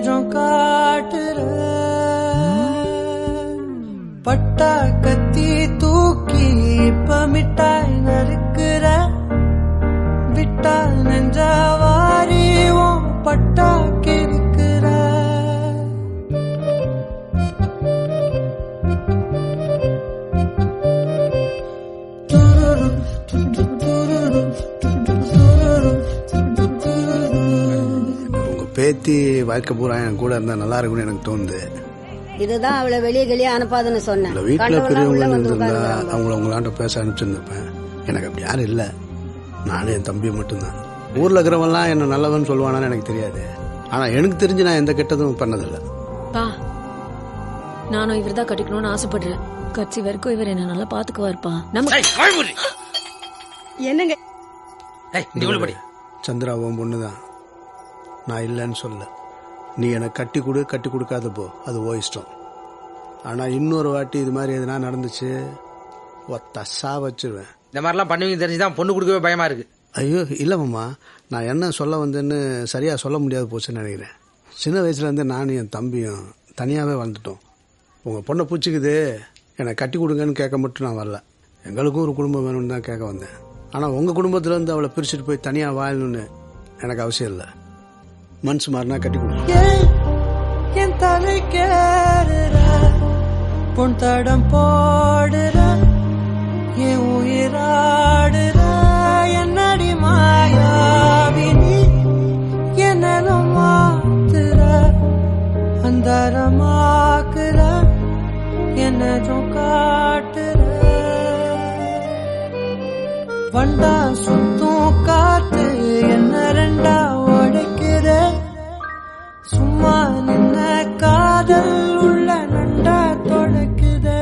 நெஜம் காட்டுற பட்டா கத்தி தூக்கி இப்ப மிட்டாய் நறுக்குற விட்டா நெஞ்ச வாரி உன் பட்டா கிறுக்குற உங்க பேத்தி வாழ்க்கை பூரா என் கூட இருந்தா நல்லா இருக்கும்னு எனக்கு தோணுது இதுதான் அவளை வெளியே வெளியே அனுப்பாதுன்னு சொன்னேன் இல்ல வீட்டுல கண்டவெல்லாம் உள்ள பெரியவங்க வந்து இருந்திருந்தா உட்கார்ந்துக்கிறாங்க. அவங்கள உங்களாண்ட பேச அனுப்பிச்சிருந்திருப்பேன் எனக்கு அப்படி யாரும் இல்ல நானும் என் தம்பியும் மட்டும்தான் ஊர்ல இருக்கிறவன்லாம் என்ன நல்லவன் சொல்லுவானான்னு எனக்கு தெரியாது ஆனா எனக்கு தெரிஞ்சு நான் எந்த கெட்டதும் பண்ணதில்லை பா நானும் இவர் தான் கட்டிக்கணும்னு ஆசைப்படுறேன் கட்சி வரைக்கும் இவர் என்ன நல்லா பாத்துக்குவாருப்பா நம்ம ஏய், வாய்மூடி. என்னங்க ஏய், நீ உள்ள படி. சந்திரா உன் பொண்ணுதான் நான் இல்லைன்னு சொல்ல நீ எனக்கு கட்டி கொடு கட்டி கொடுக்காத போ அது ஓ இஷ்டம் ஆனா இன்னொரு வாட்டி இது மாதிரி எதுனா நடந்துச்சு ஒத்தசா வச்சிருவேன் இந்த மாதிரிலாம் பண்ணுவீங்க தெரிஞ்சுதான் பொண்ணு கொடுக்கவே பயமா இருக்கு ஐயோ இல்லை மாமா நான் என்ன சொல்ல வந்தேன்னு சரியா சொல்ல முடியாது போச்சுன்னு நினைக்கிறேன் சின்ன வயசுல இருந்து நானும் என் தம்பியும் தனியாவே வாழ்ந்துட்டோம் உங்க பொண்ணை பூச்சிக்குது என்னை கட்டி கொடுங்கன்னு கேட்க மட்டும் நான் வரல எங்களுக்கும் ஒரு குடும்பம் வேணும்னு தான் கேட்க வந்தேன் ஆனா உங்க குடும்பத்துல இருந்து அவளை பிரிச்சுட்டு போய் தனியா வாழணும்னு எனக்கு அவசியம் இல்லை மனசு மாறினா கட்டி கொடுங்க ஏன் என் தலை கேடுற பொன் தடம் போடுற என் உயிராடுற என்னடி மாயாவினி என்னலும் மாத்துற அந்தரமாக்குற என்னதும் காட்டுற வண்டா சுத்தும் காத்து என்ன ரெண்டா உடைக்கிற சும்மா நின்ன காதல் உள்ள நண்டா தொடக்குதே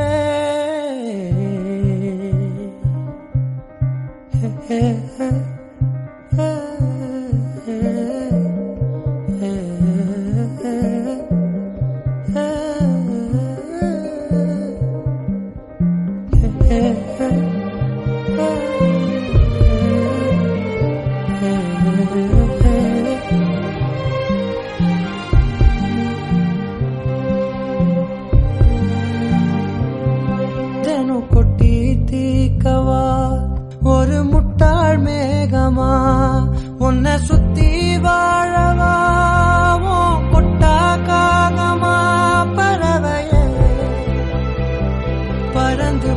தினம் கொட்டி தீக்கவா ஒரு முட்டாள் மேகமா உன்னை சுத்தி வாழவா உன் கொட்டா காகமா பறவையே பறந்து